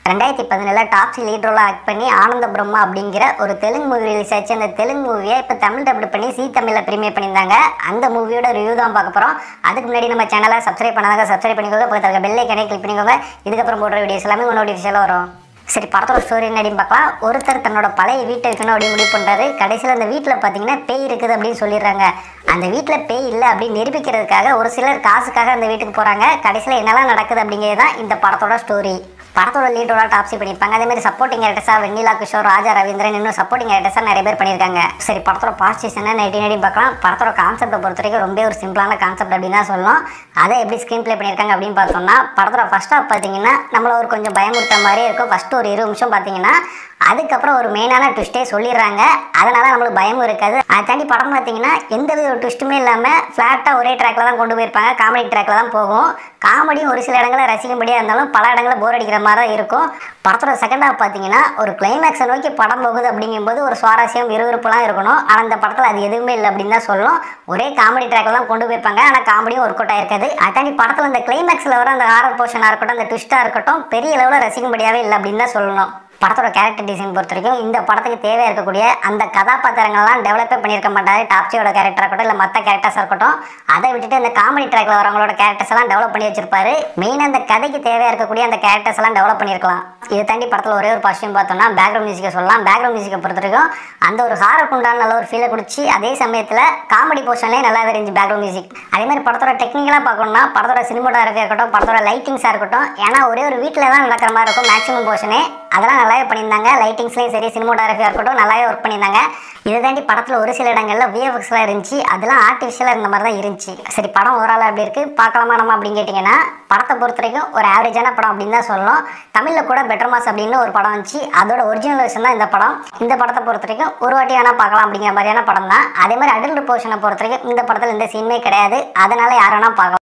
ரெண்டாயிரத்தி பதினேழில் Taapsee lead ரோலாக act பண்ணி ஆனந்த பிரம்மா அப்படிங்கிற ஒரு தெலுங்கு மூவி ரிலீஸ் ஆச்சு அந்த தெலுங்கு மூவியை இப்போ தமிழ் டப்டு பண்ணி சி தமிழில் ப்ரீமியர் பண்ணியிருந்தாங்க அந்த மூவியோட ரிவ்யூ தான் பார்க்க போகிறோம் அதுக்கு முன்னாடி நம்ம சேனலை சப்ஸ்கிரைப் பண்ணாங்க சப்ஸ்கிரைப் பண்ணிக்கோங்க பக்கத்தில் இருக்க பெல்லை கனெக்ட் கிளிக் பண்ணிக்கோங்க இதுக்கப்புறம் போடுற வீடியோஸ் எல்லாமே உங்கள் நோட்டிஃபிகேஷனில் வரும் சரி படத்தோட ஸ்டோரி என்ன அப்படின்னு பார்க்கலாம் ஒருத்தர் தன்னோட பழைய வீட்டை இருக்கணும் அப்படின்னு முடிவு பண்ணுறாரு கடைசியில் அந்த வீட்டில் பார்த்தீங்கன்னா பேய் இருக்குது அப்படின்னு சொல்லிடுறாங்க அந்த வீட்டில் பேய் இல்லை அப்படின்னு நிரூபிக்கிறதுக்காக ஒரு சிலர் காசுக்காக அந்த வீட்டுக்கு போகிறாங்க கடைசியில் என்னெல்லாம் நடக்குது அப்படிங்கிறது தான் இந்த படத்தோட ஸ்டோரி படத்தோட லீடோட டாப்ஸி பண்ணியிருப்பாங்க அதே மாதிரி சப்போர்ட்டிங் கேரக்டர்ஸாக வெண்ணிலா கிஷோர் ராஜா ரவீந்திரன் இன்னும் சப்போர்ட்டிங் கேரக்டர்ஸாக நிறைய பேர் பண்ணியிருக்காங்க சரி படத்தோட பாசிட்டிவ்ஸ் என்ன நைன்டீன் நைன்டீன் பார்க்கலாம் படத்தோட கான்செப்ட்டை பொறுத்த வரைக்கும் ரொம்ப ஒரு சிம்பிளான கான்செப்ட் அப்படின்னு தான் சொல்லணும் அதை எப்படி ஸ்க்ரீன் ப்ளே பண்ணியிருக்காங்க அப்படின்னு பார்த்தோம்னா படத்தோட ஃபர்ஸ்ட் ஹாஃப் பார்த்தீங்கன்னா நம்மள ஒரு கொஞ்சம் பயமுறுத்த மாதிரியே இருக்கும் ஃபர்ஸ்ட் ஒரு இருபது நிமிஷம் பார்த்தீங்கன்னா அதுக்கப்புறம் ஒரு மெயினான ட்விஸ்ட்டே சொல்லிடுறாங்க அதனால நம்மளுக்கு பயமும் இருக்காது அதை தாண்டி படம் பார்த்தீங்கன்னா எந்த வித ஒரு ட்விஸ்ட்டுமே இல்லாமல் ஃப்ளாட்டாக ஒரே ட்ராக்ல தான் கொண்டு போயிருப்பாங்க காமெடி ட்ராக்ல தான் போகும் காமெடியும் ஒரு சில இடங்களில் ரசிக்கும்படியாக இருந்தாலும் பல இடங்களில் போர் அடிக்கிற மாதிரி தான் இருக்கும் படத்தோட செகண்ட் ஹாஃப் பார்த்தீங்கன்னா ஒரு கிளைமேக்ஸை நோக்கி படம் போகுது அப்படிங்கும்போது ஒரு சுவாரஸ்யம் விறுவிறுப்புலாம் இருக்கணும் ஆனால் அந்த படத்தில் அது எதுவுமே இல்லை அப்படின்னு தான் சொல்லணும் ஒரே காமெடி ட்ராக்ல தான் கொண்டு போயிருப்பாங்க ஆனால் காமெடியும் ஒர்க் அவுட் ஆயிருக்காது அதை தாண்டி படத்தில் அந்த கிளைமேக்ஸில் வர அந்த ஹாரர் போர்ஷனாக இருக்கட்டும் அந்த ட்விஸ்ட்டாக இருக்கட்டும் பெரிய அளவில் ரசிக்கும்படியாகவே இல்லை அப்படின்னு தான் சொல்லணும் படத்தோட கேரக்டர் டிசைன் பொறுத்த வரைக்கும் இந்த படத்துக்கு தேவையாக இருக்கக்கூடிய அந்த கதாபாத்திரங்கள்லாம் டெவலப்பே பண்ணியிருக்க மாட்டாரு டாப்ஸியோட கேரக்டர் இருக்கட்டும் இல்லை மற்ற கேரக்டர்ஸாக இருக்கட்டும் அதை விட்டுட்டு இந்த காமெடி ட்ராக்ல வரவங்களோட கேரக்டர்ஸ் எல்லாம் டெவலப் பண்ணி வச்சிருப்பாரு மெயினாக அந்த கதைக்கு தேவையாக இருக்கக்கூடிய அந்த கேரக்டர்ஸ் எல்லாம் டெவலப் பண்ணியிருக்கலாம் இதை தாண்டி படத்தில் ஒரே ஒரு பாசிட்டிவ் பார்த்தோம்னா பேக்ரவுண்ட் மியூசிக்கை சொல்லலாம் பேக்ரவுண்ட் மியூசிக்கை பொறுத்த வரைக்கும் அந்த ஒரு ஹாரர் குண்டான நல்ல ஒரு ஃபீலை கொடுத்து அதே சமயத்தில் காமெடி போர்ஷன்லேயே நல்லா இருந்துச்சு பேக்ரவுண்ட் மியூசிக் அதே மாதிரி படத்தோட டெக்னிக்கலாக பார்க்கணும்னா படத்தோட சினிமோட்டோகிராஃபியாக இருக்கட்டும் படத்தோட லைட்டிங்ஸாக இருக்கட்டும் ஏன்னா ஒரே ஒரு வீட்டில் தான் நடக்கிற மாதிரி இருக்கும் மேக்ஸிமம் போர்ஷனே அதெல்லாம் நல்லாவே பண்ணியிருந்தாங்க லைட்டிங்ஸ்லேயும் சரி சினிமோட்டோகிராஃபியாக இருக்கட்டும் நல்லாவே ஒர்க் பண்ணியிருந்தாங்க இதை தாண்டி படத்தில் ஒரு சில இடங்களில் விஎஃப்எக்ஸ்லாம் இருந்துச்சு அதெல்லாம் ஆர்டிஃபிஷியலாக இருந்த மாதிரி தான் இருந்துச்சு சரி படம் ஓவரால் அப்படி இருக்குது பார்க்கலாமா நம்ம அப்படின்னு கேட்டிங்கன்னா படத்தை பொறுத்த வரைக்கும் ஒரு ஆவரேஜான படம் அப்படின்னு தான் சொல்லணும் தமிழில் கூட பெட்டர் மாஸ் அப்படின்னு ஒரு படம் வந்துச்சு அதோட ஒரிஜினல் வெர்ஷன் தான் இந்த படம் இந்த படத்தை பொறுத்த வரைக்கும் ஒரு வாட்டி வேணால் பார்க்கலாம் அப்படிங்கிற மாதிரியான படம் தான் அதே மாதிரி அடல்ட் போர்ஷனை பொறுத்த வரைக்கும் இந்த படத்தில் எந்த சீனுமே கிடையாது அதனால யார் வேணால் பார்க்கலாம்